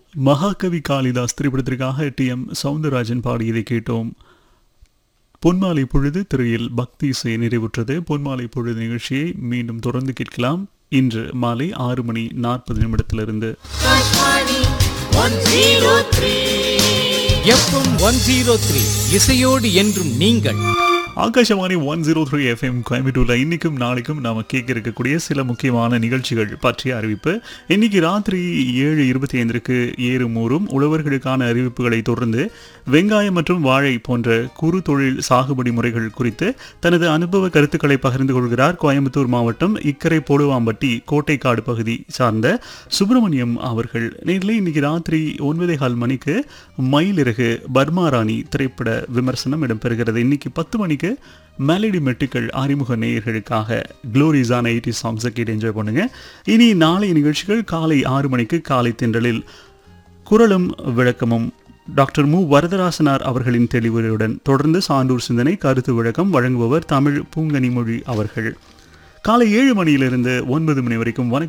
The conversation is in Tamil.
மகாகவி காளிதாஸ் திரைப்படத்திற்காக டி எம் சவுந்தரராஜன் பாடியதை கேட்டோம் பொன்மாலை பொழுது திரையில் பக்தி இசை நிறைவுற்றது பொன்மாலை பொழுது நிகழ்ச்சியை மீண்டும் தொடர்ந்து கேட்கலாம் இன்று மாலை ஆறு மணி நாற்பது நிமிடத்திலிருந்து Kashmani 103. FM one zero three இசையோடு என்றும் நீங்கள் Akashvani one zero three FM கோயம்புத்தூர்ல இன்னைக்கும் நாளைக்கும் நாம கேட்க இருக்கக்கூடிய சில முக்கியமான நிகழ்ச்சிகள் பற்றிய அறிவிப்பு இன்னைக்கு ராத்திரி ஏழு இருபத்தி ஐந்திற்கு ஏறும் ஊறும் உழவர்களுக்கான அறிவிப்புகளை தொடர்ந்து வெங்காயம் மற்றும் வாழை போன்ற குறு தொழில் சாகுபடி முறைகள் குறித்து தனது அனுபவ கருத்துக்களை பகிர்ந்து கொள்கிறார் கோயம்புத்தூர் மாவட்டம் இக்கரை போடுவாம்பட்டி கோட்டைக்காடு பகுதி சார்ந்த சுப்பிரமணியம் அவர்கள் நேரில் இன்னைக்கு ராத்திரி ஒன்பதே கால் மணிக்கு மயிலிறகு பர்மா ராணி திரைப்பட விமர்சனம் இடம்பெறுகிறது இன்னைக்கு பத்து மணிக்கு மெலடி மெட்டுக்கள் அறிமுக நேயர்களுக்காக க்ளோரிஸான எயிட்டி சாங்ஸை கேட்டு என்ஜாய் பண்ணுங்க இனி நாளைய நிகழ்ச்சிகள் காலை ஆறு மணிக்கு காலை தென்றலில் குரலும் விளக்கமும் டாக்டர் மு வரதராசனார் அவர்களின் தெளிவுரையுடன் தொடர்ந்து சான்றூர் சிந்தனை கருத்து விளக்கம் வழங்குபவர் தமிழ் பூங்கனிமொழி அவர்கள் காலை ஏழு மணியிலிருந்து ஒன்பது மணி வரைக்கும் வணக்கம்